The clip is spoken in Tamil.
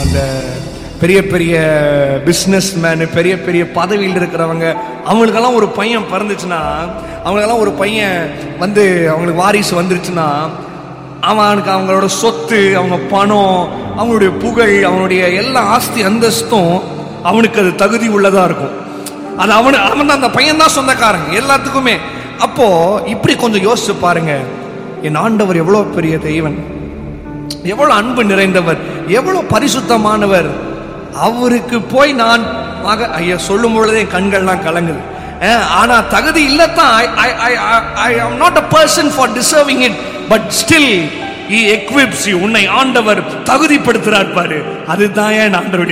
அந்த பெரிய பெரிய பிஸ்னஸ் மேனு பெரிய பெரிய பதவியில் இருக்கிறவங்க அவங்களுக்கெல்லாம் ஒரு பையன் பிறந்துச்சுன்னா அவங்களுக்கெல்லாம் ஒரு பையன் வந்து அவங்களுக்கு வாரிசு வந்துருச்சுன்னா அவனுக்கு அவங்களோட சொத்து அவங்க பணம் அவங்களுடைய புகழ் அவனுடைய எல்லா ஆஸ்தி அந்தஸ்தும் அவனுக்கு அது தகுதி உள்ளதா இருக்கும் அது அவனு அவன் தான் அந்த பையன் தான் சொந்தக்காரன் எல்லாத்துக்குமே அப்போ இப்படி கொஞ்சம் யோசிச்சு பாருங்க என் ஆண்டவர் எவ்வளவு பெரிய தெய்வன் எவ்வளவு அன்பு நிறைந்தவர் எவ்வளவு பரிசுத்தமானவர் அவருக்கு போய் நான் மக ஐயா சொல்லும் பொழுதே என் கண்கள்லாம் கலங்குது அஹ், ஆனா தகுதி இல்லத்தான் I am not a person for deserving it but still equips you உன்னை ஆண்டவர் தகுதிப்படுத்துறார் பாரு அதுதான் என் ஆண்டவருடைய